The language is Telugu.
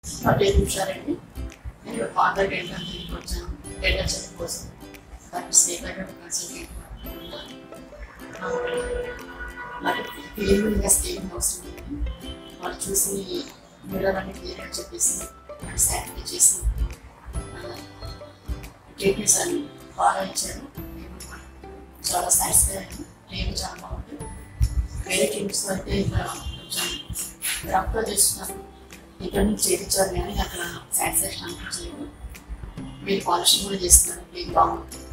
నా పేరు ఉషారండి నేను ఫాదర్ డెంటల్ క్లినిక్ వచ్చాను డెంటల్ చెక్ కోసం డాక్టర్ శ్రీకర్ కన్సల్టెంట్ మరి క్లీన్ ఇంకా స్టేయింగ్ అవసరం లేదు వాళ్ళు చూసి మిర్రర్ అన్ని క్లియర్ అని చెప్పేసి సాటిస్ఫై చేసి ట్రీట్మెంట్స్ అన్ని బాగా ఇచ్చారు నేను చాలా సాటిస్ఫై అయ్యాను నేను చాలా బాగుంది వేరే క్లినిక్స్ అయితే ఇక్కడ కొంచెం డాక్టర్ చేస్తున్నాను ఇక్కడ నుంచి చేయించారు కానీ అక్కడ సాటిస్ఫాక్షన్ అనిపించలేదు మీరు పాలిషింగ్ కూడా చేస్తున్నారు క్లీన్ బాగుంటుంది